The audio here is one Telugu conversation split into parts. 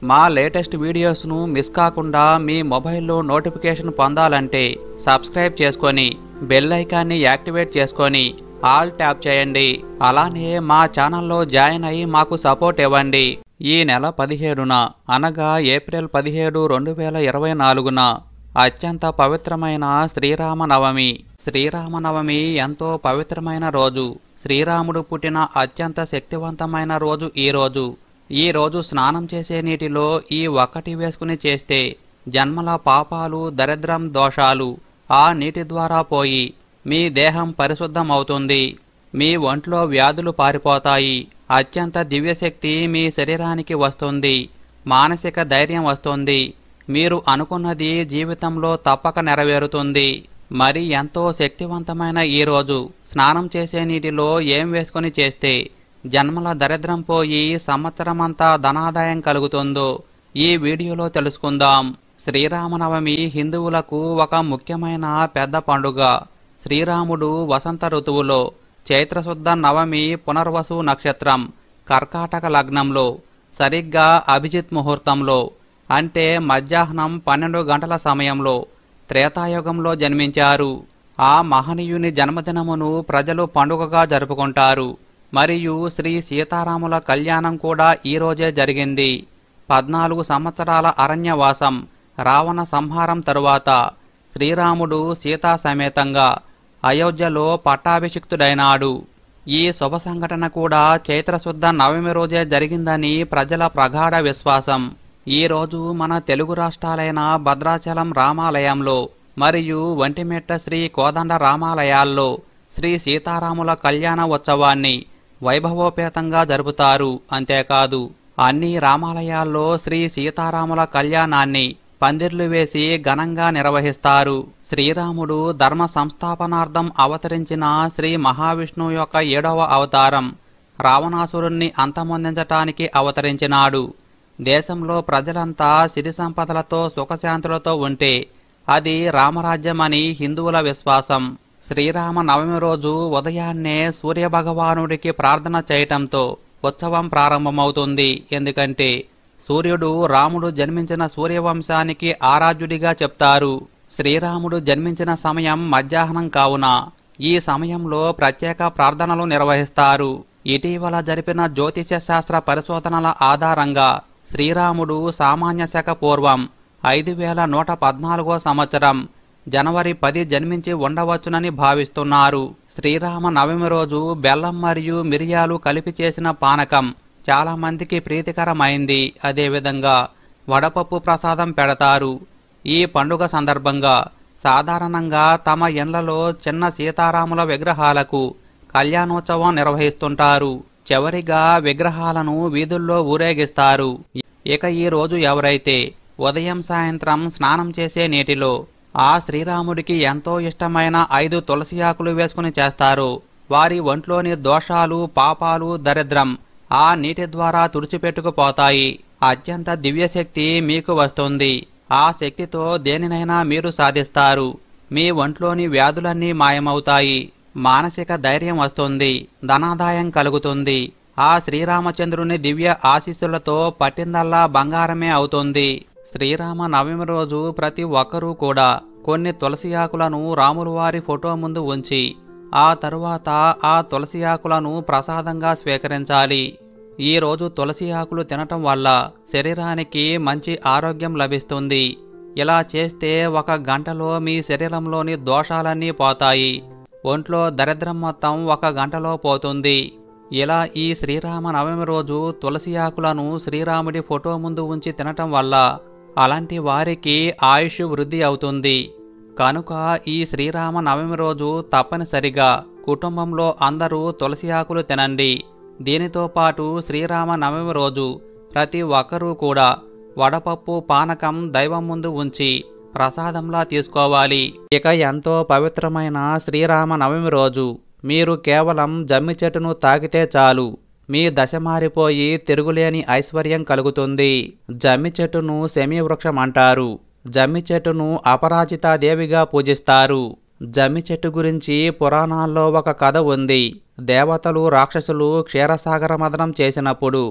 మా లేటెస్ట్ వీడియోస్ను మిస్ కాకుండా మీ మొబైల్లో నోటిఫికేషన్ పొందాలంటే సబ్స్క్రైబ్ చేసుకొని బెల్ ఐకాన్ని యాక్టివేట్ చేసుకొని ఆల్ ట్యాప్ చేయండి అలానే మా ఛానల్లో జాయిన్ అయ్యి మాకు సపోర్ట్ ఇవ్వండి ఈ నెల పదిహేడున అనగా ఏప్రిల్ పదిహేడు రెండు వేల ఇరవై నాలుగున అత్యంత పవిత్రమైన శ్రీరామనవమి శ్రీరామనవమి ఎంతో పవిత్రమైన రోజు శ్రీరాముడు పుట్టిన అత్యంత శక్తివంతమైన రోజు ఈ రోజు ఈ రోజు స్నానం చేసే నీటిలో ఈ ఒక్కటి వేసుకుని చేస్తే జన్మల పాపాలు దరిద్రం దోషాలు ఆ నీటి ద్వారా పోయి మీ దేహం పరిశుద్ధమవుతుంది మీ ఒంట్లో వ్యాధులు పారిపోతాయి అత్యంత దివ్యశక్తి మీ శరీరానికి వస్తుంది మానసిక ధైర్యం వస్తుంది మీరు అనుకున్నది జీవితంలో తప్పక నెరవేరుతుంది మరి ఎంతో శక్తివంతమైన ఈ రోజు స్నానం చేసే నీటిలో ఏం వేసుకొని చేస్తే జన్మల దరిద్రం పోయి సంవత్సరమంతా ధనాదాయం కలుగుతుందో ఈ వీడియోలో తెలుసుకుందాం శ్రీరామనవమి హిందువులకు ఒక ముఖ్యమైన పెద్ద పండుగ శ్రీరాముడు వసంత ఋతువులో చైత్రశుద్ధ నవమి పునర్వసు నక్షత్రం కర్కాటక లగ్నంలో సరిగ్గా అభిజిత్ ముహూర్తంలో అంటే మధ్యాహ్నం పన్నెండు గంటల సమయంలో త్రేతాయుగంలో జన్మించారు ఆ మహనీయుని జన్మదినమును ప్రజలు పండుగగా జరుపుకుంటారు మరియు శ్రీ సీతారాముల కళ్యాణం కూడా ఈ రోజే జరిగింది పద్నాలుగు సంవత్సరాల అరణ్యవాసం రావణ సంహారం తరువాత శ్రీరాముడు సీతా సమేతంగా అయోధ్యలో పట్టాభిషిక్తుడైనాడు ఈ శుభ సంఘటన కూడా చైత్రశుద్ధ నవమి రోజే జరిగిందని ప్రజల ప్రగాఢ విశ్వాసం ఈ రోజు మన తెలుగు రాష్ట్రాలైన భద్రాచలం రామాలయంలో మరియు వంటిమెట్ట శ్రీ కోదండ రామాలయాల్లో శ్రీ సీతారాముల కళ్యాణ ఉత్సవాన్ని వైభవోపేతంగా జరుపుతారు అంతేకాదు అన్ని రామాలయాల్లో శ్రీ సీతారాముల కళ్యాణాన్ని పందిర్లు వేసి ఘనంగా నిర్వహిస్తారు శ్రీరాముడు ధర్మ సంస్థాపనార్థం అవతరించిన శ్రీ మహావిష్ణువు యొక్క ఏడవ అవతారం రావణాసురుణ్ణి అంతమొందించటానికి అవతరించినాడు దేశంలో ప్రజలంతా సిరి సంపదలతో సుఖశాంతులతో ఉంటే అది రామరాజ్యమని హిందువుల విశ్వాసం శ్రీరామ నవమి రోజు ఉదయాన్నే సూర్యభగవానుడికి ప్రార్థన చేయటంతో ఉత్సవం ప్రారంభమవుతుంది ఎందుకంటే సూర్యుడు రాముడు జన్మించిన సూర్యవంశానికి ఆరాధ్యుడిగా చెప్తారు శ్రీరాముడు జన్మించిన సమయం మధ్యాహ్నం కావున ఈ సమయంలో ప్రత్యేక ప్రార్థనలు నిర్వహిస్తారు ఇటీవల జరిపిన జ్యోతిష శాస్త్ర పరిశోధనల ఆధారంగా శ్రీరాముడు సామాన్య శక పూర్వం ఐదు వేల నూట పద్నాలుగో సంవత్సరం జనవరి పది జన్మించి ఉండవచ్చునని భావిస్తున్నారు శ్రీరామ నవమి రోజు బెల్లం మరియు మిరియాలు కలిపి చేసిన పానకం చాలా మందికి ప్రీతికరమైంది అదేవిధంగా వడపప్పు ప్రసాదం పెడతారు ఈ పండుగ సందర్భంగా సాధారణంగా తమ ఇళ్లలో చిన్న సీతారాముల విగ్రహాలకు కళ్యాణోత్సవం నిర్వహిస్తుంటారు చివరిగా విగ్రహాలను వీధుల్లో ఊరేగిస్తారు ఇక ఈ రోజు ఎవరైతే ఉదయం సాయంత్రం స్నానం చేసే నీటిలో ఆ శ్రీరాముడికి ఎంతో ఇష్టమైన ఐదు తులసి ఆకులు వేసుకుని చేస్తారో వారి ఒంట్లోని దోషాలు పాపాలు దరిద్రం ఆ నీటి ద్వారా తుడిచిపెట్టుకుపోతాయి అత్యంత దివ్యశక్తి మీకు వస్తుంది ఆ శక్తితో దేనినైనా మీరు సాధిస్తారు మీ ఒంట్లోని వ్యాధులన్నీ మాయమవుతాయి మానసిక ధైర్యం వస్తుంది ధనాదాయం కలుగుతుంది ఆ శ్రీరామచంద్రుని దివ్య ఆశీస్సులతో పట్టిందల్లా బంగారమే అవుతుంది శ్రీరామ నవమి రోజు ప్రతి ఒక్కరూ కూడా కొన్ని తులసి ఆకులను రాముల వారి ఫోటో ముందు ఉంచి ఆ తరువాత ఆ తులసి ఆకులను ప్రసాదంగా స్వీకరించాలి ఈ రోజు తులసి ఆకులు తినటం వల్ల శరీరానికి మంచి ఆరోగ్యం లభిస్తుంది ఇలా చేస్తే ఒక గంటలో మీ శరీరంలోని దోషాలన్నీ పోతాయి ఒంట్లో దరిద్రం మొత్తం ఒక గంటలో పోతుంది ఇలా ఈ శ్రీరామ నవమి రోజు తులసి ఆకులను శ్రీరాముడి ఫోటో ముందు ఉంచి తినటం వల్ల అలాంటి వారికి ఆయుష్ వృద్ధి అవుతుంది కనుక ఈ శ్రీరామ నవమి రోజు తప్పనిసరిగా కుటుంబంలో అందరూ తులసి ఆకులు తినండి దీనితో పాటు శ్రీరామ నవమి రోజు ప్రతి ఒక్కరూ కూడా వడపప్పు పానకం దైవం ముందు ఉంచి ప్రసాదంలా తీసుకోవాలి ఇక ఎంతో పవిత్రమైన శ్రీరామ నవమి రోజు మీరు కేవలం జమ్మి చెట్టును తాకితే చాలు మీ దశ మారిపోయి తిరుగులేని ఐశ్వర్యం కలుగుతుంది జమ్మి చెట్టును శమీ వృక్షం అంటారు జమ్మి చెట్టును అపరాజితాదేవిగా పూజిస్తారు జమ్మి చెట్టు గురించి పురాణాల్లో ఒక కథ ఉంది దేవతలు రాక్షసులు క్షీరసాగర మదనం చేసినప్పుడు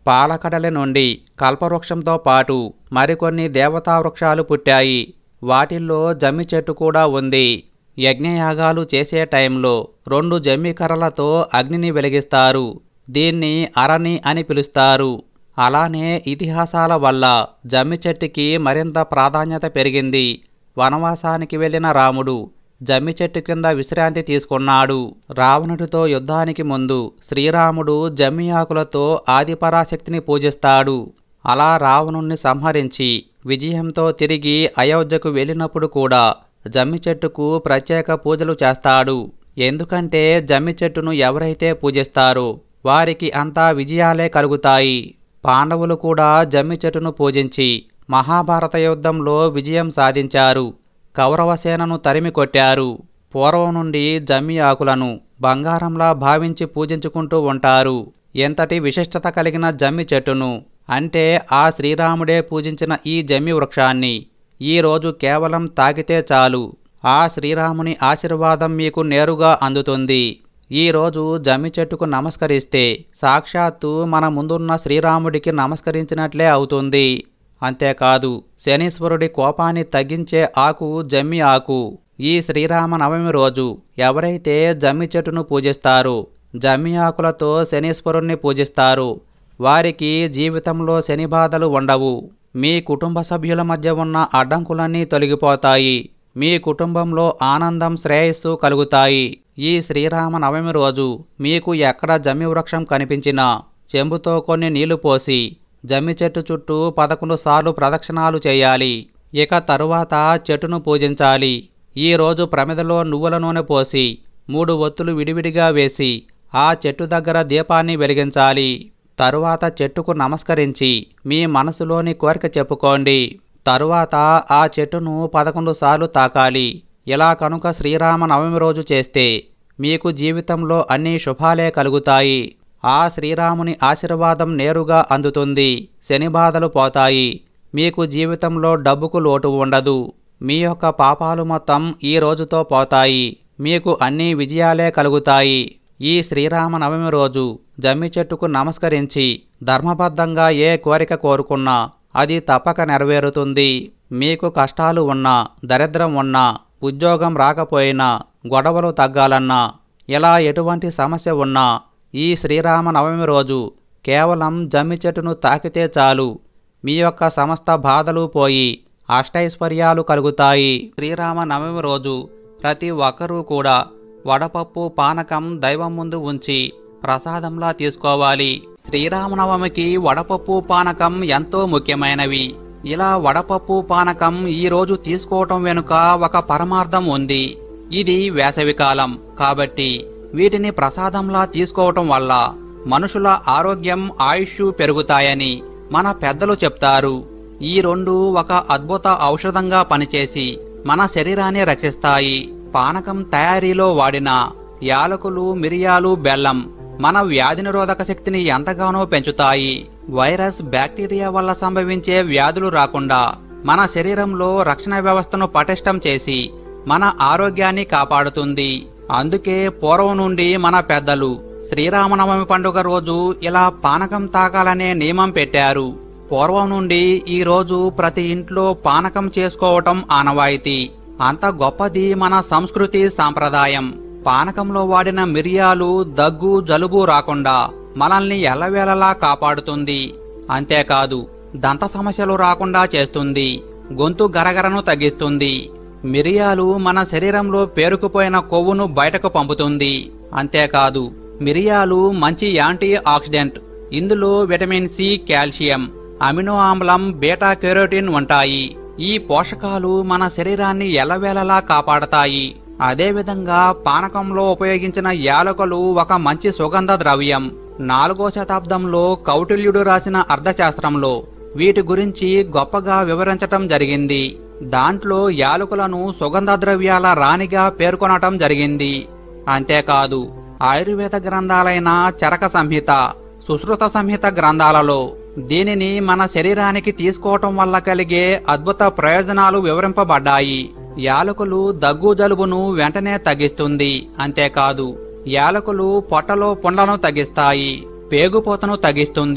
పాలకడలి నుండి కల్పవృక్షంతో పాటు మరికొన్ని దేవతా వృక్షాలు పుట్టాయి వాటిల్లో జమ్మి చెట్టు కూడా ఉంది యజ్ఞయాగాలు చేసే టైంలో రెండు జమ్మి కర్రలతో అగ్నిని వెలిగిస్తారు దీన్ని అరణి అని పిలుస్తారు అలానే ఇతిహాసాల వల్ల జమ్మి చెట్టుకి మరింత ప్రాధాన్యత పెరిగింది వనవాసానికి వెళ్ళిన రాముడు జమ్మి చెట్టు కింద విశ్రాంతి తీసుకున్నాడు రావణుడితో యుద్ధానికి ముందు శ్రీరాముడు జమ్మి ఆకులతో ఆదిపరాశక్తిని పూజిస్తాడు అలా రావణుణ్ణి సంహరించి విజయంతో తిరిగి అయోధ్యకు వెళ్ళినప్పుడు కూడా జమ్మి చెట్టుకు ప్రత్యేక పూజలు చేస్తాడు ఎందుకంటే జమ్మి చెట్టును ఎవరైతే పూజిస్తారో వారికి అంతా విజయాలే కలుగుతాయి పాండవులు కూడా జమ్మి చెట్టును పూజించి మహాభారత యుద్ధంలో విజయం సాధించారు కౌరవసేనను తరిమి కొట్టారు పూర్వం నుండి జమ్మి ఆకులను బంగారంలా భావించి పూజించుకుంటూ ఉంటారు ఎంతటి విశిష్టత కలిగిన జమ్మి చెట్టును అంటే ఆ శ్రీరాముడే పూజించిన ఈ జమ్మి వృక్షాన్ని ఈ రోజు కేవలం తాకితే చాలు ఆ శ్రీరాముని ఆశీర్వాదం మీకు నేరుగా అందుతుంది ఈ రోజు జమ్మి చెట్టుకు నమస్కరిస్తే సాక్షాత్తు మన ముందున్న శ్రీరాముడికి నమస్కరించినట్లే అవుతుంది అంతేకాదు శనీశ్వరుడి కోపాన్ని తగ్గించే ఆకు జమ్మి ఆకు ఈ శ్రీరామ నవమి రోజు ఎవరైతే జమ్మి చెట్టును పూజిస్తారో జమ్మి ఆకులతో శనీశ్వరుణ్ణి పూజిస్తారో వారికి జీవితంలో శని బాధలు ఉండవు మీ కుటుంబ సభ్యుల మధ్య ఉన్న అడ్డంకులన్నీ తొలగిపోతాయి మీ కుటుంబంలో ఆనందం శ్రేయస్సు కలుగుతాయి ఈ శ్రీరామ నవమి రోజు మీకు ఎక్కడ జమ్మి వృక్షం కనిపించినా చెంబుతో కొన్ని నీళ్లు పోసి జమ్మి చెట్టు చుట్టూ పదకొండు సార్లు ప్రదక్షిణాలు చేయాలి ఇక తరువాత చెట్టును పూజించాలి ఈ రోజు ప్రమిదలో నువ్వుల నూనె పోసి మూడు ఒత్తులు విడివిడిగా వేసి ఆ చెట్టు దగ్గర దీపాన్ని వెలిగించాలి తరువాత చెట్టుకు నమస్కరించి మీ మనసులోని కోరిక చెప్పుకోండి తరువాత ఆ చెట్టును పదకొండు సార్లు తాకాలి ఇలా కనుక శ్రీరామ నవమి రోజు చేస్తే మీకు జీవితంలో అన్ని శుభాలే కలుగుతాయి ఆ శ్రీరాముని ఆశీర్వాదం నేరుగా అందుతుంది శని బాధలు పోతాయి మీకు జీవితంలో డబ్బుకు లోటు ఉండదు మీ యొక్క పాపాలు మొత్తం ఈ రోజుతో పోతాయి మీకు అన్ని విజయాలే కలుగుతాయి ఈ శ్రీరామ నవమి రోజు జమ్మి చెట్టుకు నమస్కరించి ధర్మబద్ధంగా ఏ కోరిక కోరుకున్నా అది తప్పక నెరవేరుతుంది మీకు కష్టాలు ఉన్నా దరిద్రం ఉన్నా ఉద్యోగం రాకపోయినా గొడవలు తగ్గాలన్నా ఇలా ఎటువంటి సమస్య ఉన్నా ఈ శ్రీరామ నవమి రోజు కేవలం జమ్మి చెట్టును తాకితే చాలు మీ యొక్క సమస్త బాధలు పోయి అష్టైశ్వర్యాలు కలుగుతాయి శ్రీరామ నవమి రోజు ప్రతి ఒక్కరూ కూడా వడపప్పు పానకం దైవం ముందు ఉంచి ప్రసాదంలా తీసుకోవాలి శ్రీరామనవమికి వడపప్పు పానకం ఎంతో ముఖ్యమైనవి ఇలా వడపప్పు పానకం ఈ రోజు తీసుకోవటం వెనుక ఒక పరమార్థం ఉంది ఇది వేసవికాలం కాబట్టి వీటిని ప్రసాదంలా తీసుకోవటం వల్ల మనుషుల ఆరోగ్యం ఆయుష్ పెరుగుతాయని మన పెద్దలు చెప్తారు ఈ రెండు ఒక అద్భుత ఔషధంగా పనిచేసి మన శరీరాన్ని రక్షిస్తాయి పానకం తయారీలో వాడిన యాలకులు మిరియాలు బెల్లం మన వ్యాధి నిరోధక శక్తిని ఎంతగానో పెంచుతాయి వైరస్ బ్యాక్టీరియా వల్ల సంభవించే వ్యాధులు రాకుండా మన శరీరంలో రక్షణ వ్యవస్థను పటిష్టం చేసి మన ఆరోగ్యాన్ని కాపాడుతుంది అందుకే పూర్వం నుండి మన పెద్దలు శ్రీరామనవమి పండుగ రోజు ఇలా పానకం తాగాలనే నియమం పెట్టారు పూర్వం నుండి ఈ రోజు ప్రతి ఇంట్లో పానకం చేసుకోవటం ఆనవాయితీ అంత గొప్పది మన సంస్కృతి సాంప్రదాయం పానకంలో వాడిన మిరియాలు దగ్గు జలుబు రాకుండా మనల్ని ఎల్లవేళలా కాపాడుతుంది అంతేకాదు దంత సమస్యలు రాకుండా చేస్తుంది గొంతు గరగరను తగ్గిస్తుంది మిరియాలు మన శరీరంలో పేరుకుపోయిన కొవ్వును బయటకు పంపుతుంది అంతేకాదు మిరియాలు మంచి యాంటీ ఆక్సిడెంట్ ఇందులో విటమిన్ సి కాల్షియం అమినో ఆమ్లం బీటా కెరోటిన్ ఉంటాయి ఈ పోషకాలు మన శరీరాన్ని ఎల్లవేళలా కాపాడతాయి అదేవిధంగా పానకంలో ఉపయోగించిన యాలకులు ఒక మంచి సుగంధ ద్రవ్యం నాలుగో శతాబ్దంలో కౌటిల్యుడు రాసిన అర్థశాస్త్రంలో వీటి గురించి గొప్పగా వివరించటం జరిగింది దాంట్లో యాలకులను సుగంధ ద్రవ్యాల రాణిగా పేర్కొనటం జరిగింది అంతేకాదు ఆయుర్వేద గ్రంథాలైన చరక సంహిత సుశ్రుత సంహిత గ్రంథాలలో దీనిని మన శరీరానికి తీసుకోవటం వల్ల కలిగే అద్భుత ప్రయోజనాలు వివరింపబడ్డాయి యాలకులు దగ్గు జలుబును వెంటనే తగ్గిస్తుంది అంతేకాదు యాలకులు పొట్టలో పుండ్లను తగ్గిస్తాయి పేగుపోతను తగ్గిస్తుంది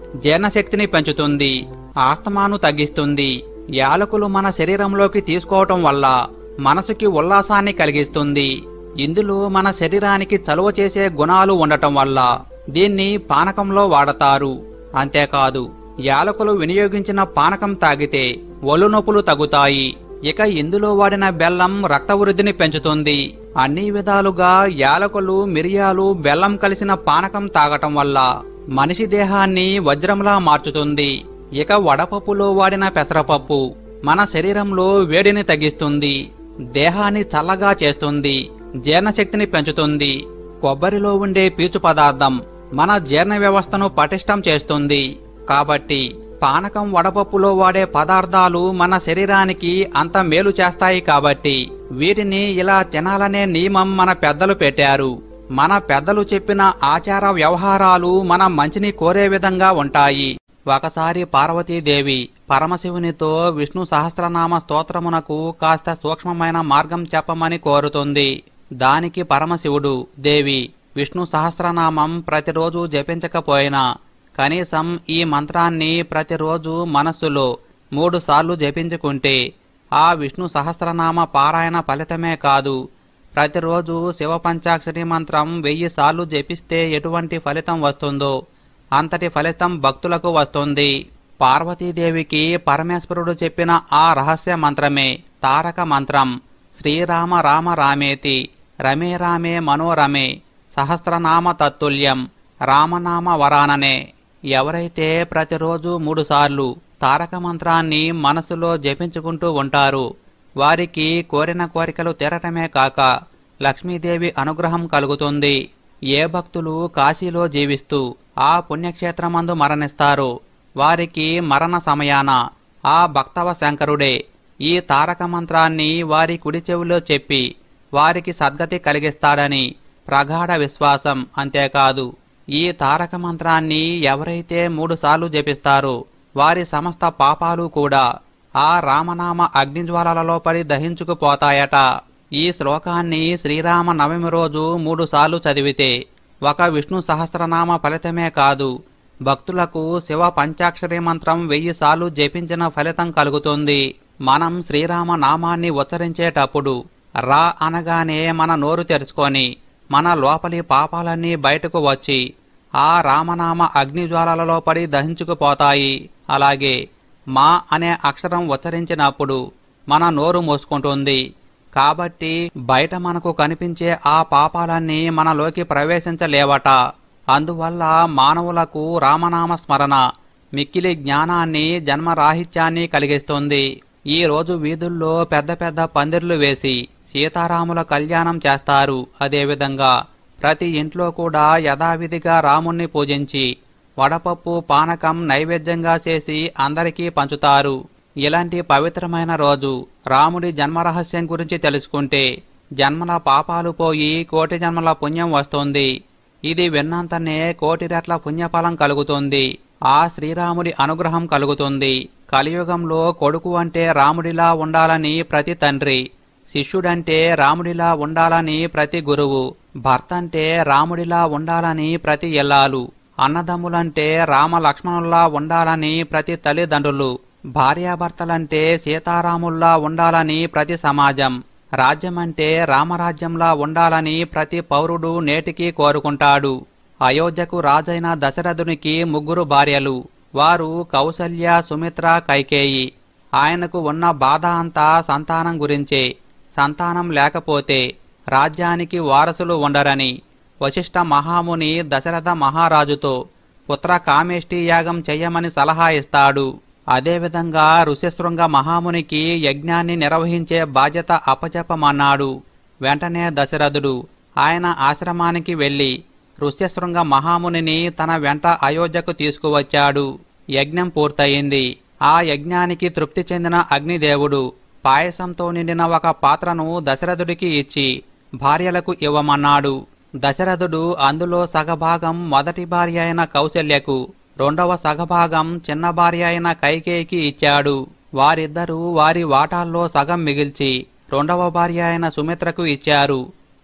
జీర్ణశక్తిని పెంచుతుంది ఆస్తమాను తగ్గిస్తుంది యాలకులు మన శరీరంలోకి తీసుకోవటం వల్ల మనసుకి ఉల్లాసాన్ని కలిగిస్తుంది ఇందులో మన శరీరానికి చలువ చేసే గుణాలు ఉండటం వల్ల దీన్ని పానకంలో వాడతారు అంతేకాదు యాలకులు వినియోగించిన పానకం తాగితే ఒళ్ళు నొప్పులు తగ్గుతాయి ఇక ఇందులో వాడిన బెల్లం రక్త వృద్ధిని పెంచుతుంది అన్ని విధాలుగా యాలకులు మిరియాలు బెల్లం కలిసిన పానకం తాగటం వల్ల మనిషి దేహాన్ని వజ్రంలా మార్చుతుంది ఇక వడపప్పులో వాడిన పెసరపప్పు మన శరీరంలో వేడిని తగ్గిస్తుంది దేహాన్ని చల్లగా చేస్తుంది జీర్ణశక్తిని పెంచుతుంది కొబ్బరిలో ఉండే పీచు పదార్థం మన జీర్ణ వ్యవస్థను పటిష్టం చేస్తుంది కాబట్టి పానకం వడపప్పులో వాడే పదార్థాలు మన శరీరానికి అంత మేలు చేస్తాయి కాబట్టి వీటిని ఇలా తినాలనే నియమం మన పెద్దలు పెట్టారు మన పెద్దలు చెప్పిన ఆచార వ్యవహారాలు మన మంచిని కోరే విధంగా ఉంటాయి ఒకసారి పార్వతీదేవి పరమశివునితో విష్ణు సహస్రనామ స్తోత్రమునకు కాస్త సూక్ష్మమైన మార్గం చెప్పమని కోరుతుంది దానికి పరమశివుడు దేవి విష్ణు సహస్రనామం ప్రతిరోజు జపించకపోయినా కనీసం ఈ మంత్రాన్ని ప్రతిరోజు మనస్సులో మూడు సార్లు జపించుకుంటే ఆ విష్ణు సహస్రనామ పారాయణ ఫలితమే కాదు ప్రతిరోజు శివ పంచాక్షరి మంత్రం వెయ్యి సార్లు జపిస్తే ఎటువంటి ఫలితం వస్తుందో అంతటి ఫలితం భక్తులకు వస్తుంది పార్వతీదేవికి పరమేశ్వరుడు చెప్పిన ఆ రహస్య మంత్రమే తారక మంత్రం శ్రీరామ రామ రామేతి రమే రామే మనోరమే సహస్రనామ తత్తుల్యం రామనామ వరాననే ఎవరైతే ప్రతిరోజు మూడుసార్లు తారక మంత్రాన్ని మనసులో జపించుకుంటూ ఉంటారు వారికి కోరిన కోరికలు తీరటమే కాక లక్ష్మీదేవి అనుగ్రహం కలుగుతుంది ఏ భక్తులు కాశీలో జీవిస్తూ ఆ పుణ్యక్షేత్రమందు మరణిస్తారో వారికి మరణ సమయాన ఆ భక్తవ శంకరుడే ఈ తారక మంత్రాన్ని వారి కుడి చెవిలో చెప్పి వారికి సద్గతి కలిగిస్తాడని ప్రగాఢ విశ్వాసం అంతేకాదు ఈ తారక మంత్రాన్ని ఎవరైతే మూడుసార్లు జపిస్తారో వారి సమస్త పాపాలు కూడా ఆ రామనామ అగ్నిజ్వాలలలో పడి దహించుకుపోతాయట ఈ శ్లోకాన్ని శ్రీరామ నవమి రోజు మూడుసార్లు చదివితే ఒక విష్ణు సహస్రనామ ఫలితమే కాదు భక్తులకు శివ పంచాక్షరి మంత్రం వెయ్యి సార్లు జపించిన ఫలితం కలుగుతుంది మనం శ్రీరామ నామాన్ని ఉచ్చరించేటప్పుడు రా అనగానే మన నోరు తెరుచుకొని మన లోపలి పాపాలన్నీ బయటకు వచ్చి ఆ రామనామ అగ్నిజ్వాలలలో పడి దహించుకుపోతాయి అలాగే మా అనే అక్షరం ఉచ్చరించినప్పుడు మన నోరు మూసుకుంటుంది కాబట్టి బయట మనకు కనిపించే ఆ పాపాలన్నీ మనలోకి ప్రవేశించలేవట అందువల్ల మానవులకు రామనామ స్మరణ మిక్కిలి జ్ఞానాన్ని జన్మరాహిత్యాన్ని కలిగిస్తుంది ఈ రోజు వీధుల్లో పెద్ద పెద్ద పందిర్లు వేసి సీతారాముల కళ్యాణం చేస్తారు అదేవిధంగా ప్రతి ఇంట్లో కూడా యథావిధిగా రాముణ్ణి పూజించి వడపప్పు పానకం నైవేద్యంగా చేసి అందరికీ పంచుతారు ఇలాంటి పవిత్రమైన రోజు రాముడి జన్మరహస్యం గురించి తెలుసుకుంటే జన్మల పాపాలు పోయి కోటి జన్మల పుణ్యం వస్తుంది ఇది విన్నంతనే కోటి రెట్ల పుణ్యఫలం కలుగుతుంది ఆ శ్రీరాముడి అనుగ్రహం కలుగుతుంది కలియుగంలో కొడుకు అంటే రాముడిలా ఉండాలని ప్రతి తండ్రి శిష్యుడంటే రాముడిలా ఉండాలని ప్రతి గురువు భర్త అంటే రాముడిలా ఉండాలని ప్రతి ఇల్లాలు అన్నదమ్ములంటే రామ లక్ష్మణుల్లా ఉండాలని ప్రతి తల్లిదండ్రులు భార్యాభర్తలంటే సీతారాముల్లా ఉండాలని ప్రతి సమాజం రాజ్యమంటే రామరాజ్యంలా ఉండాలని ప్రతి పౌరుడు నేటికి కోరుకుంటాడు అయోధ్యకు రాజైన దశరథునికి ముగ్గురు భార్యలు వారు కౌసల్య సుమిత్ర కైకేయి ఆయనకు ఉన్న బాధ అంతా సంతానం గురించే సంతానం లేకపోతే రాజ్యానికి వారసులు ఉండరని వశిష్ఠ మహాముని దశరథ మహారాజుతో పుత్ర కామేష్టి యాగం చెయ్యమని సలహా ఇస్తాడు అదేవిధంగా ఋషిశృంగ మహామునికి యజ్ఞాన్ని నిర్వహించే బాధ్యత అప్పచెప్పమన్నాడు వెంటనే దశరథుడు ఆయన ఆశ్రమానికి వెళ్లి ఋష్యశృంగ మహామునిని తన వెంట అయోధ్యకు తీసుకువచ్చాడు యజ్ఞం పూర్తయింది ఆ యజ్ఞానికి తృప్తి చెందిన అగ్నిదేవుడు పాయసంతో నిండిన ఒక పాత్రను దశరథుడికి ఇచ్చి భార్యలకు ఇవ్వమన్నాడు దశరథుడు అందులో సగభాగం మొదటి భార్య అయిన కౌశల్యకు రెండవ సగభాగం చిన్న భార్య అయిన కైకేయికి ఇచ్చాడు వారిద్దరూ వారి వాటాల్లో సగం మిగిల్చి రెండవ భార్య అయిన సుమిత్రకు ఇచ్చారు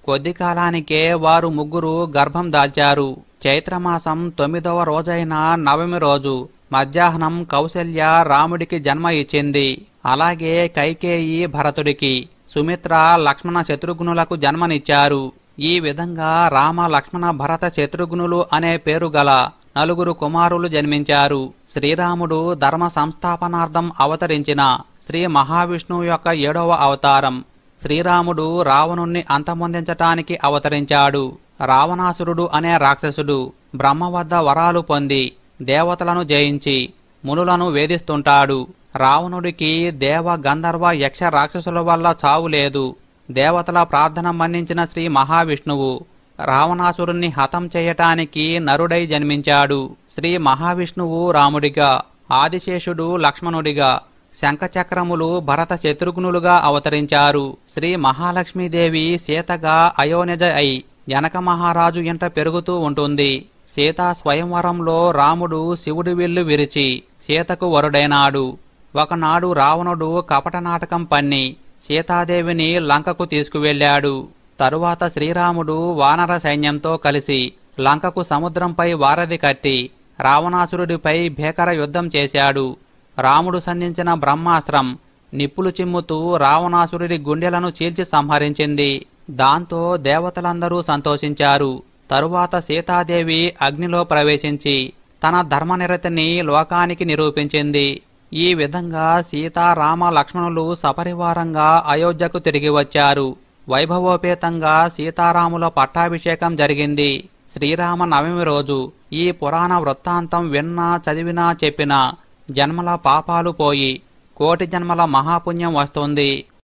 కొద్ది కాలానికే వారు ముగ్గురు గర్భం దాల్చారు చైత్రమాసం తొమ్మిదవ రోజైన నవమి రోజు మధ్యాహ్నం కౌశల్య రాముడికి జన్మ ఇచ్చింది అలాగే కైకేయి భరతుడికి సుమిత్ర లక్ష్మణ శత్రుఘ్నులకు జన్మనిచ్చారు ఈ విధంగా రామ లక్ష్మణ భరత శత్రుఘ్నులు అనే పేరు గల నలుగురు కుమారులు జన్మించారు శ్రీరాముడు ధర్మ సంస్థాపనార్థం అవతరించిన శ్రీ మహావిష్ణువు యొక్క ఏడవ అవతారం శ్రీరాముడు రావణుణ్ణి అంతమొందించటానికి అవతరించాడు రావణాసురుడు అనే రాక్షసుడు బ్రహ్మ వద్ద వరాలు పొంది దేవతలను జయించి మునులను వేధిస్తుంటాడు రావణుడికి దేవ గంధర్వ యక్ష రాక్షసుల వల్ల చావు లేదు దేవతల ప్రార్థన మన్నించిన శ్రీ మహావిష్ణువు రావణాసురుణ్ణి హతం చేయటానికి నరుడై జన్మించాడు శ్రీ మహావిష్ణువు రాముడిగా ఆదిశేషుడు లక్ష్మణుడిగా శంఖచక్రములు భరత శత్రుఘ్నులుగా అవతరించారు శ్రీ మహాలక్ష్మీదేవి సీతగా అయోనిజ అయి జనక మహారాజు ఇంట పెరుగుతూ ఉంటుంది సీతా స్వయంవరంలో రాముడు శివుడి విల్లు విరిచి సీతకు వరుడైనాడు ఒకనాడు రావణుడు కపట నాటకం పన్ని సీతాదేవిని లంకకు తీసుకువెళ్ళాడు తరువాత శ్రీరాముడు వానర సైన్యంతో కలిసి లంకకు సముద్రంపై వారధి కట్టి రావణాసురుడిపై భీకర యుద్ధం చేశాడు రాముడు సంధించిన బ్రహ్మాస్త్రం నిప్పులు చిమ్ముతూ రావణాసురుడి గుండెలను చీల్చి సంహరించింది దాంతో దేవతలందరూ సంతోషించారు తరువాత సీతాదేవి అగ్నిలో ప్రవేశించి తన ధర్మనిరతిని లోకానికి నిరూపించింది ఈ విధంగా సీత రామ లక్ష్మణులు సపరివారంగా అయోధ్యకు తిరిగి వచ్చారు వైభవోపేతంగా సీతారాముల పట్టాభిషేకం జరిగింది శ్రీరామ నవమి రోజు ఈ పురాణ వృత్తాంతం విన్నా చదివినా చెప్పినా జన్మల పాపాలు పోయి కోటి జన్మల మహాపుణ్యం వస్తుంది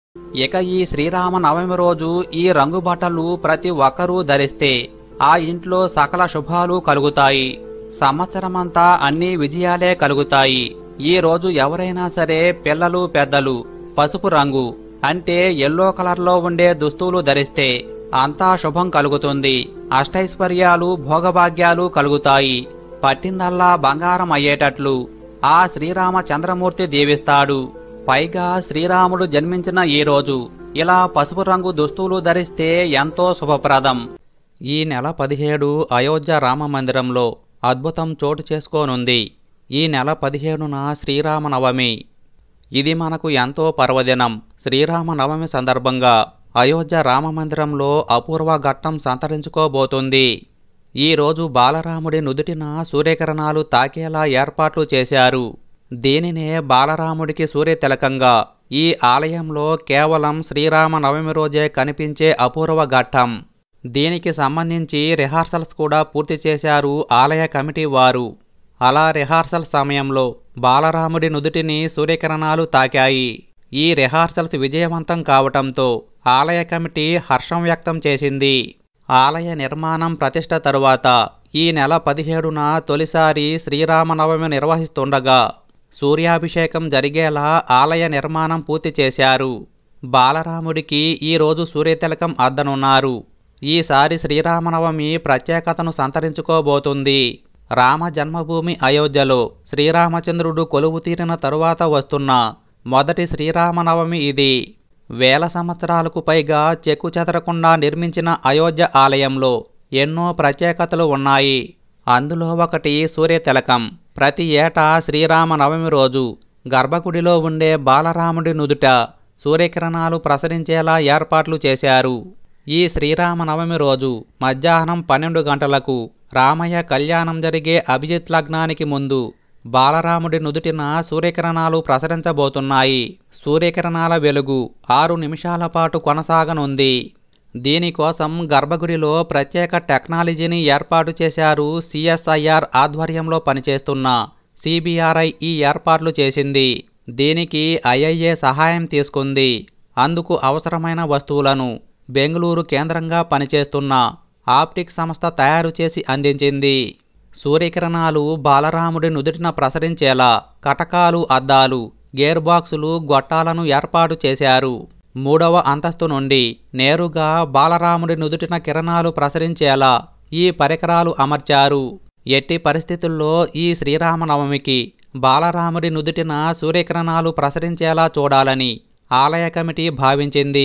ఇక ఈ శ్రీరామ నవమి రోజు ఈ రంగు బట్టలు ప్రతి ఒక్కరూ ధరిస్తే ఆ ఇంట్లో సకల శుభాలు కలుగుతాయి సంవత్సరమంతా అన్ని విజయాలే కలుగుతాయి ఈ రోజు ఎవరైనా సరే పిల్లలు పెద్దలు పసుపు రంగు అంటే ఎల్లో కలర్లో ఉండే దుస్తులు ధరిస్తే అంతా శుభం కలుగుతుంది అష్టైశ్వర్యాలు భోగభాగ్యాలు కలుగుతాయి పట్టిందల్లా బంగారం అయ్యేటట్లు ఆ శ్రీరామ చంద్రమూర్తి దీవిస్తాడు పైగా శ్రీరాముడు జన్మించిన ఈ రోజు ఇలా పసుపు రంగు దుస్తులు ధరిస్తే ఎంతో శుభప్రదం ఈ నెల పదిహేడు అయోధ్య రామ మందిరంలో అద్భుతం చోటు చేసుకోనుంది ఈ నెల పదిహేడున శ్రీరామనవమి ఇది మనకు ఎంతో పర్వదినం శ్రీరామనవమి సందర్భంగా అయోధ్య రామమందిరంలో అపూర్వ ఘట్టం సంతరించుకోబోతుంది ఈ రోజు బాలరాముడి నుదుటిన సూర్యకిరణాలు తాకేలా ఏర్పాట్లు చేశారు దీనినే బాలరాముడికి సూర్యతిలకంగా ఈ ఆలయంలో కేవలం శ్రీరామనవమి రోజే కనిపించే అపూర్వ ఘట్టం దీనికి సంబంధించి రిహార్సల్స్ కూడా పూర్తి చేశారు ఆలయ కమిటీ వారు అలా రిహార్సల్ సమయంలో బాలరాముడి నుదుటిని సూర్యకిరణాలు తాకాయి ఈ రిహార్సల్స్ విజయవంతం కావటంతో ఆలయ కమిటీ హర్షం వ్యక్తం చేసింది ఆలయ నిర్మాణం ప్రతిష్ట తరువాత ఈ నెల పదిహేడున తొలిసారి శ్రీరామనవమి నిర్వహిస్తుండగా సూర్యాభిషేకం జరిగేలా ఆలయ నిర్మాణం పూర్తి చేశారు బాలరాముడికి ఈ రోజు సూర్యతిలకం అద్దనున్నారు ఈసారి శ్రీరామనవమి ప్రత్యేకతను సంతరించుకోబోతుంది రామ జన్మభూమి అయోధ్యలో శ్రీరామచంద్రుడు కొలువు తీరిన తరువాత వస్తున్న మొదటి శ్రీరామనవమి ఇది వేల సంవత్సరాలకు పైగా చెక్కు చెదరకుండా నిర్మించిన అయోధ్య ఆలయంలో ఎన్నో ప్రత్యేకతలు ఉన్నాయి అందులో ఒకటి సూర్యతిలకం ప్రతి ఏటా శ్రీరామనవమి రోజు గర్భగుడిలో ఉండే బాలరాముడి నుదుట సూర్యకిరణాలు ప్రసరించేలా ఏర్పాట్లు చేశారు ఈ శ్రీరామనవమి రోజు మధ్యాహ్నం పన్నెండు గంటలకు రామయ్య కళ్యాణం జరిగే అభిజిత్ లగ్నానికి ముందు బాలరాముడి నుదుటిన సూర్యకిరణాలు ప్రసరించబోతున్నాయి సూర్యకిరణాల వెలుగు ఆరు నిమిషాల పాటు కొనసాగనుంది దీనికోసం గర్భగుడిలో ప్రత్యేక టెక్నాలజీని ఏర్పాటు చేశారు సిఎస్ఐఆర్ ఆధ్వర్యంలో పనిచేస్తున్న సిబిఆర్ఐ ఈ ఏర్పాట్లు చేసింది దీనికి ఐఐఏ సహాయం తీసుకుంది అందుకు అవసరమైన వస్తువులను బెంగళూరు కేంద్రంగా పనిచేస్తున్న ఆప్టిక్ సంస్థ తయారు చేసి అందించింది సూర్యకిరణాలు బాలరాముడి నుదుటిన ప్రసరించేలా కటకాలు అద్దాలు గేర్ బాక్సులు గొట్టాలను ఏర్పాటు చేశారు మూడవ అంతస్తు నుండి నేరుగా బాలరాముడి నుదుటిన కిరణాలు ప్రసరించేలా ఈ పరికరాలు అమర్చారు ఎట్టి పరిస్థితుల్లో ఈ శ్రీరామనవమికి బాలరాముడి నుదుటిన సూర్యకిరణాలు ప్రసరించేలా చూడాలని ఆలయ కమిటీ భావించింది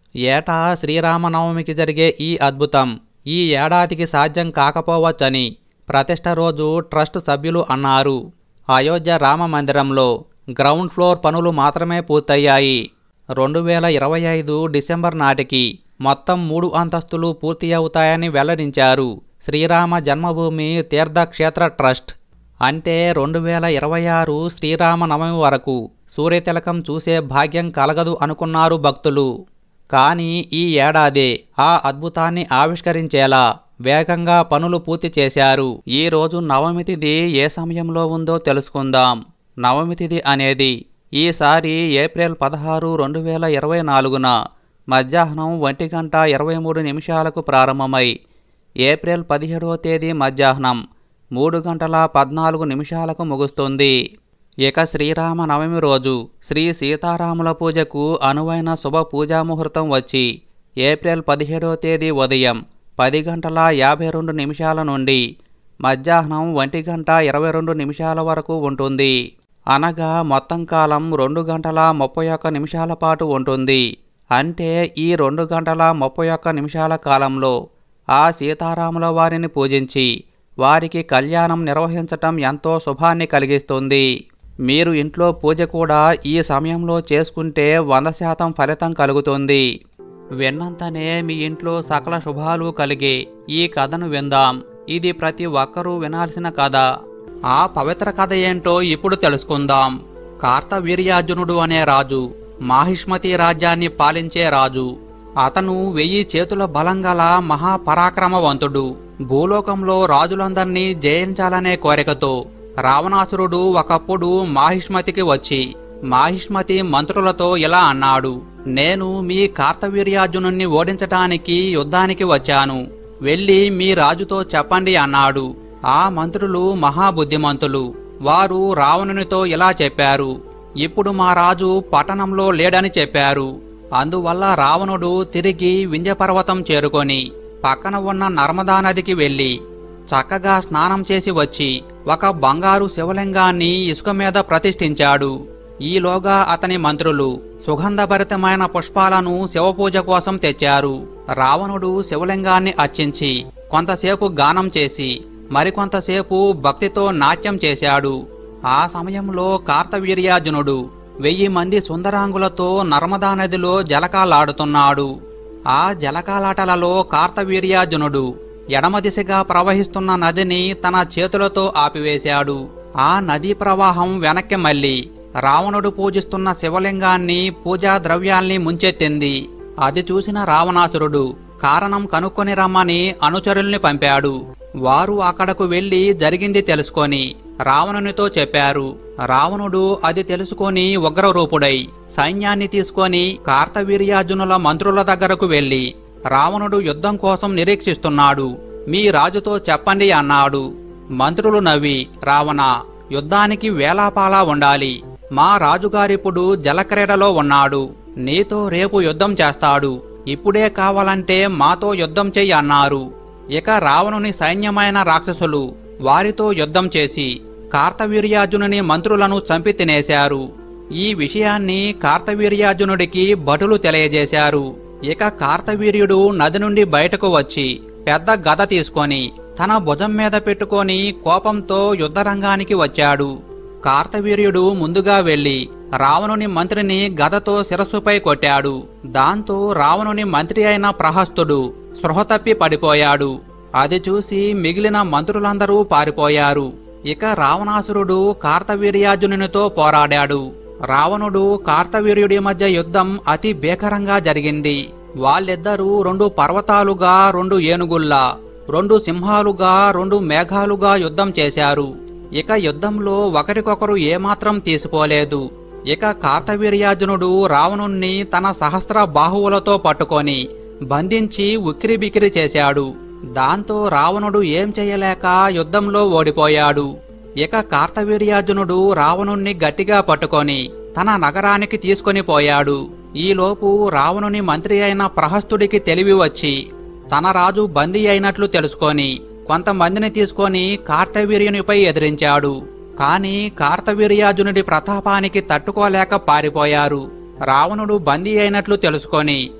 ఏటా శ్రీరామనవమికి జరిగే ఈ అద్భుతం ఈ ఏడాదికి సాధ్యం కాకపోవచ్చని ప్రతిష్ట రోజు ట్రస్ట్ సభ్యులు అన్నారు అయోధ్య రామ మందిరంలో గ్రౌండ్ ఫ్లోర్ పనులు మాత్రమే పూర్తయ్యాయి రెండు వేల ఇరవై ఐదు డిసెంబర్ నాటికి మొత్తం మూడు అంతస్తులు పూర్తి అవుతాయని వెల్లడించారు శ్రీరామ జన్మభూమి తీర్థక్షేత్ర ట్రస్ట్ అంటే రెండు వేల ఇరవై ఆరు శ్రీరామనవమి వరకు సూర్యతిలకం చూసే భాగ్యం కలగదు అనుకున్నారు భక్తులు కానీ ఈ ఏడాది ఆ అద్భుతాన్ని ఆవిష్కరించేలా వేగంగా పనులు పూర్తి చేశారు ఈ రోజు నవమి తిథి ఏ సమయంలో ఉందో తెలుసుకుందాం నవమి తిథి అనేది ఈసారి ఏప్రిల్ పదహారు రెండు వేల ఇరవై నాలుగున మధ్యాహ్నం ఒంటి గంట ఇరవై మూడు నిమిషాలకు ప్రారంభమై ఏప్రిల్ పదిహేడవ తేదీ మధ్యాహ్నం మూడు గంటల పద్నాలుగు నిమిషాలకు ముగుస్తుంది ఇక శ్రీరామ నవమి రోజు శ్రీ సీతారాముల పూజకు అనువైన శుభ పూజా ముహూర్తం వచ్చి ఏప్రిల్ పదిహేడవ తేదీ ఉదయం పది గంటల యాభై రెండు నిమిషాల నుండి మధ్యాహ్నం ఒంటి గంట ఇరవై రెండు నిమిషాల వరకు ఉంటుంది అనగా మొత్తం కాలం రెండు గంటల ముప్పై ఒక్క నిమిషాల పాటు ఉంటుంది అంటే ఈ రెండు గంటల ముప్పై ఒక్క నిమిషాల కాలంలో ఆ సీతారాముల వారిని పూజించి వారికి కళ్యాణం నిర్వహించటం ఎంతో శుభాన్ని కలిగిస్తుంది మీరు ఇంట్లో పూజ కూడా ఈ సమయంలో చేసుకుంటే వంద శాతం ఫలితం కలుగుతుంది విన్నంతనే మీ ఇంట్లో సకల శుభాలు కలిగే ఈ కథను విందాం ఇది ప్రతి ఒక్కరూ వినాల్సిన కథ ఆ పవిత్ర కథ ఏంటో ఇప్పుడు తెలుసుకుందాం కార్తవీర్యార్జునుడు అనే రాజు మాహిష్మతి రాజ్యాన్ని పాలించే రాజు అతను వెయ్యి చేతుల బలంగల మహాపరాక్రమవంతుడు భూలోకంలో రాజులందర్నీ జయించాలనే కోరికతో రావణాసురుడు ఒకప్పుడు మాహిష్మతికి వచ్చి మాహిష్మతి మంత్రులతో ఇలా అన్నాడు నేను మీ కార్తవీర్యార్జునుణ్ణి ఓడించటానికి యుద్ధానికి వచ్చాను వెళ్ళి మీ రాజుతో చెప్పండి అన్నాడు ఆ మంత్రులు మహాబుద్ధిమంతులు వారు రావణునితో ఇలా చెప్పారు ఇప్పుడు మా రాజు పట్టణంలో లేడని చెప్పారు అందువల్ల రావణుడు తిరిగి వింధ్యపర్వతం చేరుకొని పక్కన ఉన్న నర్మదా నదికి వెళ్ళి చక్కగా స్నానం చేసి వచ్చి ఒక బంగారు శివలింగాన్ని ఇసుక మీద ప్రతిష్ఠించాడు ఈలోగా అతని మంత్రులు సుగంధభరితమైన పుష్పాలను శివపూజ కోసం తెచ్చారు రావణుడు శివలింగాన్ని అర్చించి కొంతసేపు గానం చేసి మరికొంతసేపు భక్తితో నాట్యం చేశాడు ఆ సమయంలో కార్తవీర్యార్జునుడు వెయ్యి మంది సుందరాంగులతో నర్మదా నదిలో జలకాలాడుతున్నాడు ఆ జలకాలాటలలో కార్తవీర్యార్జునుడు ఎడమ దిశగా ప్రవహిస్తున్న నదిని తన చేతులతో ఆపివేశాడు ఆ నదీ ప్రవాహం వెనక్కి మళ్ళీ రావణుడు పూజిస్తున్న శివలింగాన్ని పూజా ద్రవ్యాల్ని ముంచెత్తింది అది చూసిన రావణాసురుడు కారణం కనుక్కొని రమ్మని అనుచరుల్ని పంపాడు వారు అక్కడకు వెళ్లి జరిగింది తెలుసుకొని రావణునితో చెప్పారు రావణుడు అది తెలుసుకొని ఉగ్రరూపుడై సైన్యాన్ని తీసుకొని కార్తవీర్యార్జునుల మంత్రుల దగ్గరకు వెళ్లి రావణుడు యుద్ధం కోసం నిరీక్షిస్తున్నాడు మీ రాజుతో చెప్పండి అన్నాడు మంత్రులు నవ్వి రావణ యుద్ధానికి వేలాపాలా ఉండాలి మా రాజుగారిప్పుడు జలక్రీడలో ఉన్నాడు నీతో రేపు యుద్ధం చేస్తాడు ఇప్పుడే కావాలంటే మాతో యుద్ధం చెయ్యి అన్నారు ఇక రావణుని సైన్యమైన రాక్షసులు వారితో యుద్ధం చేసి కార్తవీర్యార్జునుని మంత్రులను చంపి తినేశారు ఈ విషయాన్ని కార్తవీర్యార్జునుడికి భటులు తెలియజేశారు ఇక కార్తవీర్యుడు నది నుండి బయటకు వచ్చి పెద్ద గద తీసుకొని తన భుజం మీద పెట్టుకొని కోపంతో యుద్ధరంగానికి వచ్చాడు కార్తవీర్యుడు ముందుగా వెళ్లి రావణుని మంత్రిని గదతో శిరస్సుపై కొట్టాడు దాంతో రావణుని మంత్రి అయిన ప్రహస్తుడు స్పృహ తప్పి పడిపోయాడు అది చూసి మిగిలిన మంత్రులందరూ పారిపోయారు ఇక రావణాసురుడు కార్తవీర్యార్జునునితో పోరాడాడు రావణుడు కార్తవీర్యుడి మధ్య యుద్ధం అతి భీకరంగా జరిగింది వాళ్ళిద్దరూ రెండు పర్వతాలుగా రెండు ఏనుగుల్లా రెండు సింహాలుగా రెండు మేఘాలుగా యుద్ధం చేశారు ఇక యుద్ధంలో ఒకరికొకరు ఏమాత్రం తీసిపోలేదు ఇక కార్తవీర్యార్జునుడు రావణుణ్ణి తన సహస్ర బాహువులతో పట్టుకొని బంధించి ఉక్కిరిబిక్కిరి చేశాడు దాంతో రావణుడు ఏం చేయలేక యుద్ధంలో ఓడిపోయాడు ఇక కార్తవీర్యార్జునుడు రావణుణ్ణి గట్టిగా పట్టుకొని తన నగరానికి తీసుకొని పోయాడు ఈలోపు రావణుని మంత్రి అయిన ప్రహస్తుడికి తెలివి వచ్చి తన రాజు బందీ అయినట్లు తెలుసుకొని కొంతమందిని తీసుకొని కార్తవీర్యునిపై ఎదిరించాడు కాని కార్తవీర్యార్జునుడి ప్రతాపానికి తట్టుకోలేక పారిపోయారు రావణుడు బందీ అయినట్లు తెలుసుకొని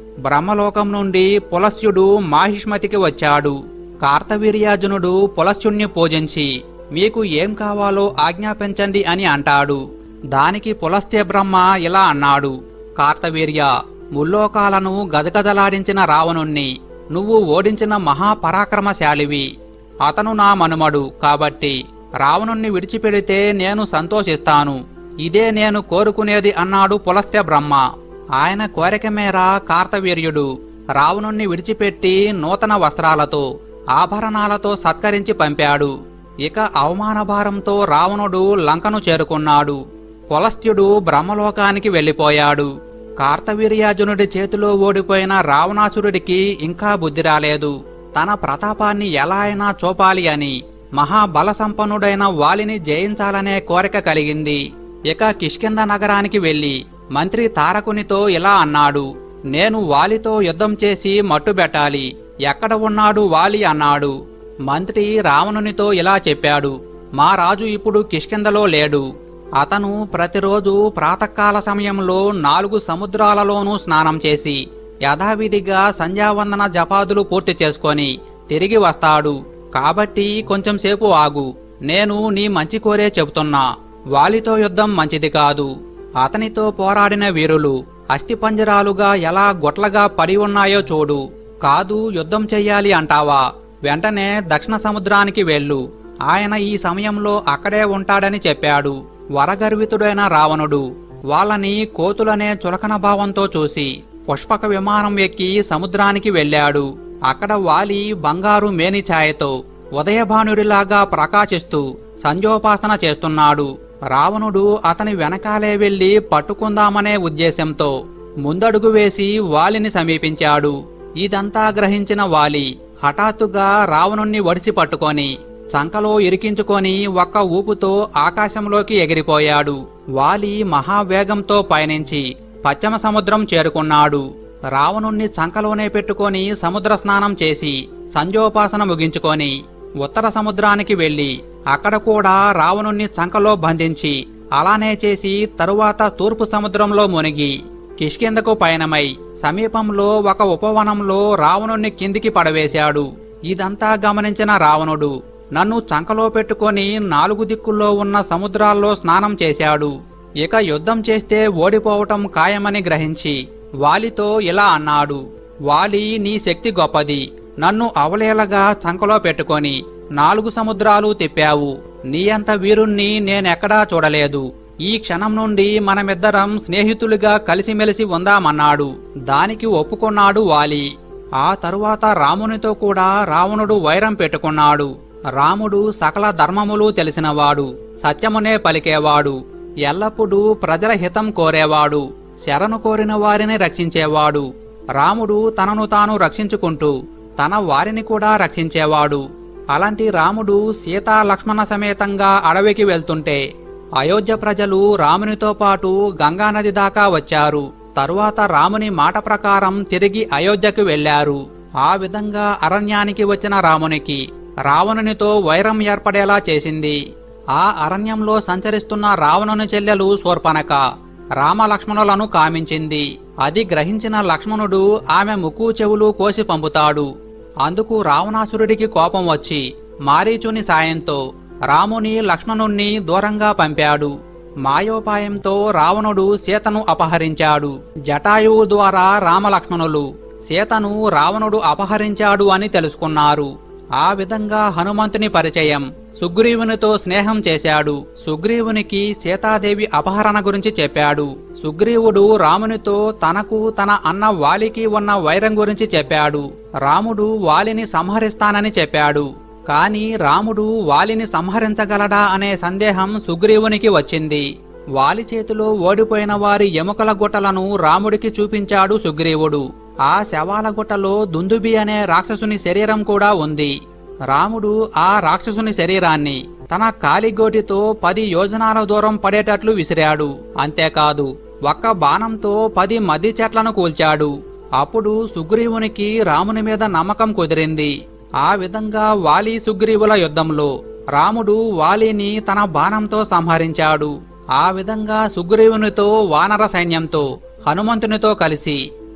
బ్రహ్మలోకం నుండి పులస్యుడు మాహిష్మతికి వచ్చాడు కార్తవీర్యార్జునుడు పులస్యుణ్ణి పూజించి మీకు ఏం కావాలో ఆజ్ఞాపించండి అని అంటాడు దానికి పులస్త్య బ్రహ్మ ఇలా అన్నాడు కార్తవీర్య ముల్లోకాలను గజగజలాడించిన రావణుణ్ణి నువ్వు ఓడించిన మహాపరాక్రమశాలివి అతను నా మనుమడు కాబట్టి రావణుణ్ణి విడిచిపెడితే నేను సంతోషిస్తాను ఇదే నేను కోరుకునేది అన్నాడు పులస్త్య బ్రహ్మ ఆయన కోరిక మేర కార్తవీర్యుడు రావణుణ్ణి విడిచిపెట్టి నూతన వస్త్రాలతో ఆభరణాలతో సత్కరించి పంపాడు ఇక అవమానభారంతో రావణుడు లంకను చేరుకున్నాడు పులస్త్యుడు బ్రహ్మలోకానికి వెళ్ళిపోయాడు కార్తవీర్యార్జునుడి చేతిలో ఓడిపోయిన రావణాసురుడికి ఇంకా బుద్ధి రాలేదు తన ప్రతాపాన్ని ఎలా అయినా చూపాలి అని మహాబల సంపన్నుడైన వాలిని జయించాలనే కోరిక కలిగింది ఇక కిష్కింద నగరానికి వెళ్లి మంత్రి తారకునితో ఇలా అన్నాడు నేను వాలితో యుద్ధం చేసి మట్టుబెట్టాలి ఎక్కడ ఉన్నాడు వాలి అన్నాడు మంత్రి రావణునితో ఇలా చెప్పాడు మా రాజు ఇప్పుడు కిష్కిందలో లేడు అతను ప్రతిరోజు ప్రాతకాల సమయంలో నాలుగు సముద్రాలలోనూ స్నానం చేసి యథావిధిగా సంధ్యావందన జపాదులు పూర్తి చేసుకొని తిరిగి వస్తాడు కాబట్టి కొంచెం సేపు ఆగు నేను నీ మంచి కోరే చెబుతున్నా వాలితో యుద్ధం మంచిది కాదు అతనితో పోరాడిన వీరులు అస్థిపంజరాలుగా ఎలా గొట్లగా పడి ఉన్నాయో చూడు కాదు యుద్ధం చెయ్యాలి అంటావా వెంటనే దక్షిణ సముద్రానికి వెళ్ళు ఆయన ఈ సమయంలో అక్కడే ఉంటాడని చెప్పాడు వరగర్వితుడైన రావణుడు వాళ్ళని కోతులనే చులకన భావంతో చూసి పుష్పక విమానం ఎక్కి సముద్రానికి వెళ్ళాడు అక్కడ వాలి బంగారు మేని ఛాయతో ఉదయభానుడిలాగా ప్రకాశిస్తూ సంజోపాసన చేస్తున్నాడు రావణుడు అతని వెనకాలే వెళ్లి పట్టుకుందామనే ఉద్దేశంతో ముందడుగు వేసి వాలిని సమీపించాడు ఇదంతా గ్రహించిన వాలి హఠాత్తుగా రావణుణ్ణి వడిసి పట్టుకొని చంకలో ఇరికించుకొని ఒక్క ఊపుతో ఆకాశంలోకి ఎగిరిపోయాడు వాలి మహావేగంతో పయనించి పశ్చిమ సముద్రం చేరుకున్నాడు రావణుణ్ణి చంకలోనే పెట్టుకొని సముద్ర స్నానం చేసి సంజోపాసన ముగించుకొని ఉత్తర సముద్రానికి వెళ్లి అక్కడ కూడా రావణుణ్ణి చంకలో బంధించి అలానే చేసి తరువాత తూర్పు సముద్రంలో మునిగి కిష్కిందకు పయనమై సమీపంలో ఒక ఉపవనంలో రావణుణ్ణి కిందికి పడవేశాడు ఇదంతా గమనించిన రావణుడు నన్ను చంకలో పెట్టుకొని నాలుగు దిక్కుల్లో ఉన్న సముద్రాల్లో స్నానం చేశాడు ఇక యుద్ధం చేస్తే ఓడిపోవటం ఖాయమని గ్రహించి వాలితో ఇలా అన్నాడు వాలి నీ శక్తి గొప్పది నన్ను అవలేలగా చంకలో పెట్టుకొని నాలుగు సముద్రాలు తిప్పావు నీ అంత వీరుణ్ణి నేనెక్కడా చూడలేదు ఈ క్షణం నుండి మనమిద్దరం స్నేహితులుగా కలిసిమెలిసి ఉందామన్నాడు దానికి ఒప్పుకున్నాడు వాలి ఆ తరువాత రామునితో కూడా రావణుడు వైరం పెట్టుకున్నాడు రాముడు సకల ధర్మములు తెలిసినవాడు సత్యమునే పలికేవాడు ఎల్లప్పుడూ ప్రజల హితం కోరేవాడు శరణు కోరిన వారిని రక్షించేవాడు రాముడు తనను తాను రక్షించుకుంటూ తన వారిని కూడా రక్షించేవాడు అలాంటి రాముడు సీతా లక్ష్మణ సమేతంగా అడవికి వెళ్తుంటే అయోధ్య ప్రజలు రామునితో పాటు గంగానది దాకా వచ్చారు తరువాత రాముని మాట ప్రకారం తిరిగి అయోధ్యకు వెళ్లారు ఆ విధంగా అరణ్యానికి వచ్చిన రామునికి రావణునితో వైరం ఏర్పడేలా చేసింది ఆ అరణ్యంలో సంచరిస్తున్న రావణుని చెల్లెలు శూర్పనక రామలక్ష్మణులను కామించింది అది గ్రహించిన లక్ష్మణుడు ఆమె ముక్కు చెవులు కోసి పంపుతాడు అందుకు రావణాసురుడికి కోపం వచ్చి మారీచుని సాయంతో రాముని లక్ష్మణుణ్ణి దూరంగా పంపాడు మాయోపాయంతో రావణుడు సీతను అపహరించాడు జటాయువు ద్వారా రామలక్ష్మణులు సీతను రావణుడు అపహరించాడు అని తెలుసుకున్నారు ఆ విధంగా హనుమంతుని పరిచయం సుగ్రీవునితో స్నేహం చేశాడు సుగ్రీవునికి సీతాదేవి అపహరణ గురించి చెప్పాడు సుగ్రీవుడు రామునితో తనకు తన అన్న వాలికి ఉన్న వైరం గురించి చెప్పాడు రాముడు వాలిని సంహరిస్తానని చెప్పాడు కాని రాముడు వాలిని సంహరించగలడా అనే సందేహం సుగ్రీవునికి వచ్చింది వాలి చేతిలో ఓడిపోయిన వారి ఎముకల గుట్టలను రాముడికి చూపించాడు సుగ్రీవుడు ఆ శవాల గుట్టలో దుందుబి అనే రాక్షసుని శరీరం కూడా ఉంది రాముడు ఆ రాక్షసుని శరీరాన్ని తన కాలిగోటితో పది యోజనాల దూరం పడేటట్లు విసిరాడు అంతేకాదు ఒక్క బాణంతో పది మద్ది చెట్లను కూల్చాడు అప్పుడు సుగ్రీవునికి రాముని మీద నమ్మకం కుదిరింది ఆ విధంగా వాలి సుగ్రీవుల యుద్ధంలో రాముడు వాలిని తన బాణంతో సంహరించాడు ఆ విధంగా సుగ్రీవునితో వానర సైన్యంతో హనుమంతునితో కలిసి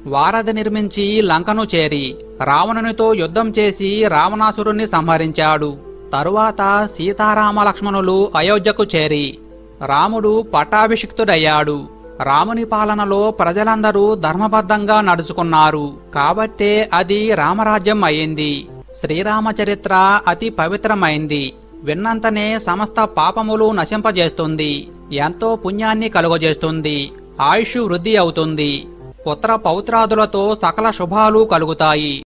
వారధి నిర్మించి లంకను చేరి రావణునితో యుద్ధం చేసి రావణాసురుణ్ణి సంహరించాడు తరువాత సీతారామ లక్ష్మణులు అయోధ్యకు చేరి రాముడు పట్టాభిషిక్తుడయ్యాడు రాముని పాలనలో ప్రజలందరూ ధర్మబద్ధంగా నడుచుకున్నారు కాబట్టే అది రామరాజ్యం అయింది శ్రీరామచరిత్ర అతి పవిత్రమైంది విన్నంతనే సమస్త పాపములు నశింపజేస్తుంది ఎంతో పుణ్యాన్ని కలుగజేస్తుంది ఆయుష్ వృద్ధి అవుతుంది పుత్ర పౌత్రాదులతో సకల శుభాలు కలుగుతాయి